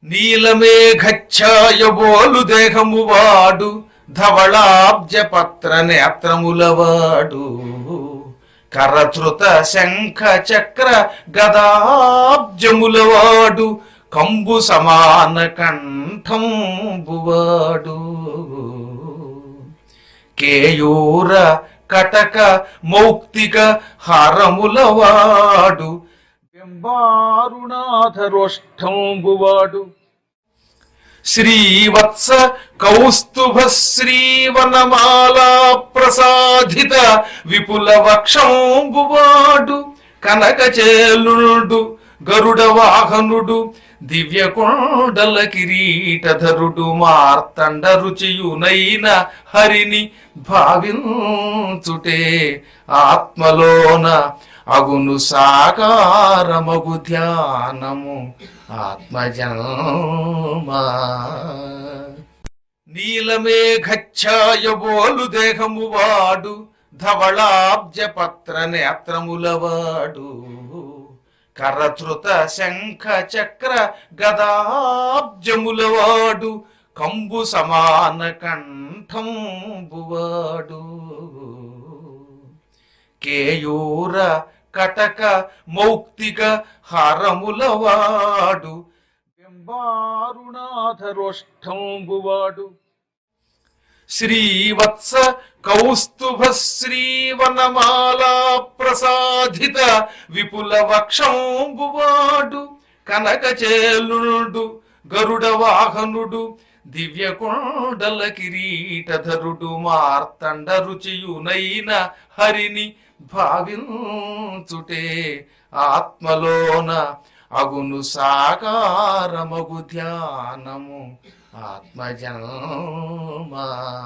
నీలమేఘఛాయబోలు దేహము వాడు ధవళాబ్జ పత్ర నేత్రములవాడు కరతృత శంఖ చక్ర గదాబ్జములవాడు కంబు సమాన కంఠంబువాడు కేయూర కటక మౌక్తిక హారములవాడు బింబారుణాధరోష్టంబువాడు శ్రీవత్స కౌస్తుభ శ్రీవనమాలా ప్రసాదిత విపుల వక్షంబువాడు కనకచేలుడు గరుడ వాహనుడు దివ్య కొండల కిరీటధరుడు మార్తండ రుచియునైన హరిని భావించుటే ఆత్మలోన అగును సాకారమగు ధ్యానము ఆత్మజన్మా నీలమేఘఛాయబోలు దేహము వాడు ధవళాబ్జ పత్ర నేత్రములవాడు కరతృత శంఖ చక్ర గదాబ్జములవాడు కంబు సమాన కంఠంబువాడు కేయూర కటక మౌక్తిక హారములవాడు బింబారుణాధరోష్టంబువాడు శ్రీవత్స కౌస్తుభ శ్రీవనమాలా ప్రసాదిత విపుల వక్షంబువాడు కనకచేలుడు గరుడ వాహనుడు దివ్య కొండల కిరీటధరుడు మార్తండ రుచియునైన హరిని భావించుటే ఆత్మలోన అగును సాకారమగు ధ్యానము ఆత్మజన్మా